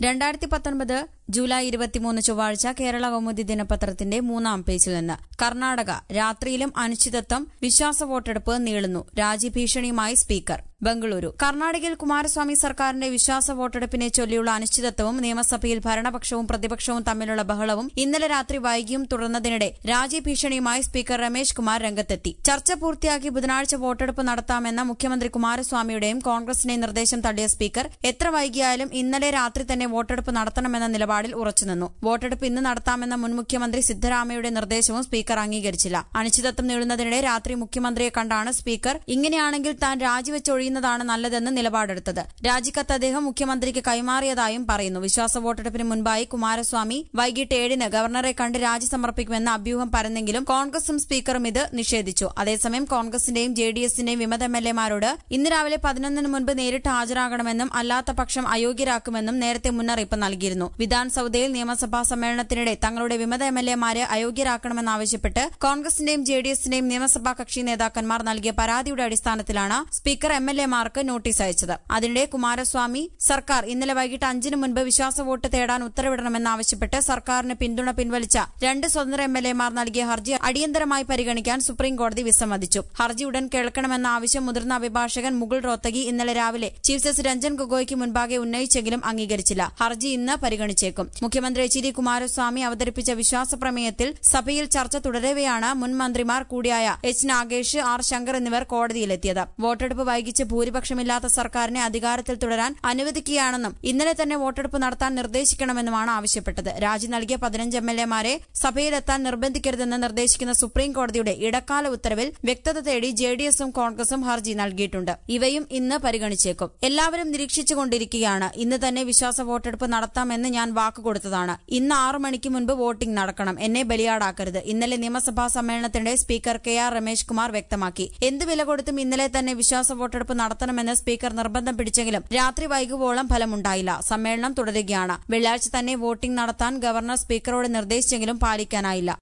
രണ്ടായിരത്തി പത്തൊൻപത് ജൂലൈ ഇരുപത്തിമൂന്ന് ചൊവ്വാഴ്ച കേരള കൗമുദി ദിനപത്രത്തിന്റെ മൂന്നാം പേജിൽ നിന്ന് കർണാടക രാത്രിയിലും അനിശ്ചിതത്വം വിശ്വാസ വോട്ടെടുപ്പ് നീളുന്നു രാജ്യഭീഷണിയുമായി സ്പീക്കർ ബംഗളൂരു കർണാടകയിൽ കുമാരസ്വാമി സർക്കാരിന്റെ വിശ്വാസ വോട്ടെടുപ്പിനെ ചൊല്ലിയുള്ള അനിശ്ചിതത്വവും നിയമസഭയിൽ ഭരണപക്ഷവും പ്രതിപക്ഷവും തമ്മിലുള്ള ബഹളവും ഇന്നലെ രാത്രി വൈകിയും തുടർന്നതിനിടെ രാജ്യഭീഷണിയുമായി സ്പീക്കർ രമേശ് കുമാർ രംഗത്തെത്തി ചർച്ച പൂർത്തിയാക്കി ബുധനാഴ്ച വോട്ടെടുപ്പ് നടത്താമെന്ന മുഖ്യമന്ത്രി കുമാരസ്വാമിയുടെയും കോൺഗ്രസിന്റെയും നിർദ്ദേശം തള്ളിയ സ്പീക്കർ എത്ര വൈകിയായാലും ഇന്നലെ രാത്രി തന്നെ വോട്ടെടുപ്പ് നടത്തണമെന്ന നിലപാടിൽ ഉറച്ചുനിന്നു വോട്ടെടുപ്പ് ഇന്ന് നടത്താമെന്ന മുൻ മുഖ്യമന്ത്രി സിദ്ധരാമയ്യയുടെ നിർദ്ദേശവും സ്പീക്കർ അംഗീകരിച്ചില്ല അനിശ്ചിതത്വം നീളുന്നതിനിടെ രാത്രി മുഖ്യമന്ത്രിയെ കണ്ടാണ് സ്പീക്കർ ഇങ്ങനെയാണെങ്കിൽ താൻ രാജിവെച്ചൊഴിയുന്നതാണ് നല്ലതെന്ന് നിലപാടെടുത്തത് രാജിക്കത്ത് അദ്ദേഹം മുഖ്യമന്ത്രിക്ക് കൈമാറിയതായും പറയുന്നു വിശ്വാസ വോട്ടെടുപ്പിന് മുൻപായി കുമാരസ്വാമി വൈകിട്ട് ഏഴിന് ഗവർണറെ കണ്ട് രാജി സമർപ്പിക്കുമെന്ന അഭ്യൂഹം പരന്നെങ്കിലും കോൺഗ്രസും സ്പീക്കറും ഇത് നിഷേധിച്ചു അതേസമയം കോൺഗ്രസിന്റെയും ജെ ഡി എസിന്റെയും വിമത എം എൽ എമാരോട് ഇന്ന് രാവിലെ പതിനൊന്നിന് മുൻപ് നേരിട്ട് ഹാജരാകണമെന്നും അല്ലാത്ത പക്ഷം അയോഗ്യരാക്കുമെന്നും നേരത്തെ മുന്നറിയിപ്പ് നൽകിയിരുന്നു വിധാൻസൌദയിൽ നിയമസഭാ സമ്മേളനത്തിനിടെ തങ്ങളുടെ വിമത എം എൽ എമാരെ അയോഗ്യരാക്കണമെന്നാവശ്യപ്പെട്ട് കോൺഗ്രസിന്റെയും ജെ ഡി എസിന്റെയും നിയമസഭാ കക്ഷി നേതാക്കന്മാർ നൽകിയ പരാതിയുടെ അടിസ്ഥാനത്തിലാണ് സ്പീക്കർ എം എൽ എമാർക്ക് നോട്ടീസ് അയച്ചത് അതിനിടെ കുമാരസ്വാമി സർക്കാർ ഇന്നലെ വൈകിട്ട് അഞ്ചിന് മുൻപ് വിശ്വാസ വോട്ട് തേടാൻ ഉത്തരവിടണമെന്നാവശ്യപ്പെട്ട് സർക്കാരിന് പിന്തുണ പിൻവലിച്ച രണ്ട് സ്വതന്ത്ര എം എൽ എമാർ നൽകിയ ഹർജി അടിയന്തരമായി പരിഗണിക്കാൻ സുപ്രീംകോടതി വിസമ്മതിച്ചു ഹർജി ഉടൻ കേൾക്കണമെന്ന ആവശ്യം മുതിർന്ന അഭിഭാഷകൻ മുകുൾ റോത്തഗി ഇന്നലെ രാവിലെ ചീഫ് ജസ്റ്റിസ് രഞ്ജൻ ഗൊഗോയ്ക്ക് മുൻപാകെ ഉന്നയിച്ചെങ്കിലും അംഗീകരിച്ചില്ല ഹർജി ഇന്ന് പരിഗണിച്ചേക്കും മുഖ്യമന്ത്രി എച്ച് ഡി കുമാരസ്വാമി അവതരിപ്പിച്ച വിശ്വാസ പ്രമേയത്തിൽ സഭയിൽ ചർച്ച തുടരവെയാണ് മുൻ മന്ത്രിമാർ കൂടിയായ എച്ച് നാഗേഷ് ആർ ശങ്കർ എന്നിവർ കോടതിയിലെത്തിയത് വോട്ടെടുപ്പ് വൈകിച്ച് ഭൂരിപക്ഷമില്ലാത്ത സർക്കാരിനെ അധികാരത്തിൽ തുടരാൻ അനുവദിക്കുകയാണെന്നും ഇന്നലെ തന്നെ വോട്ടെടുപ്പ് നടത്താൻ നിർദ്ദേശിക്കണമെന്നുമാണ് ആവശ്യപ്പെട്ടത് രാജി നൽകിയ പതിനഞ്ച് എം എൽ എമാരെ സഭയിലെത്താൻ നിർബന്ധിക്കരുതെന്ന് നിർദ്ദേശിക്കുന്ന സുപ്രീം കോടതിയുടെ ഇടക്കാല ഉത്തരവിൽ വ്യക്തത തേടി ജെ ഡി എസും കോൺഗ്രസും ഹർജി നൽകിയിട്ടുണ്ട് ഇവയും ഇന്ന് പരിഗണിച്ചേക്കും എല്ലാവരും നിരീക്ഷിച്ചുകൊണ്ടിരിക്കുകയാണ് ഇന്ന് തന്നെ വിശ്വാസ വോട്ടെടുപ്പ് നടത്താമെന്ന് ഞാൻ വാക്കുകൊടുത്തതാണ് ഇന്ന് ആറു മണിക്ക് മുൻപ് വോട്ടിംഗ് നടക്കണം എന്നെ ബലിയാടാക്കരുത് ഇന്നലെ നിയമസഭാ സമ്മേളനത്തിനിടെ speaker K R Ramesh Kumar വ്യക്തമാക്കി എന്ത് വില കൊടുത്തും ഇന്നലെ തന്നെ വിശ്വാസ വോട്ടെടുപ്പ് നടത്തണമെന്ന് സ്പീക്കർ നിർബന്ധം പിടിച്ചെങ്കിലും രാത്രി വൈകുവോളം ഫലമുണ്ടായില്ല സമ്മേളനം തുടരുകയാണ് വെള്ളിയാഴ്ച തന്നെ വോട്ടിംഗ് നടത്താൻ ഗവർണർ സ്പീക്കറോട് നിർദ്ദേശിച്ചെങ്കിലും പാലിക്കാനായില്ല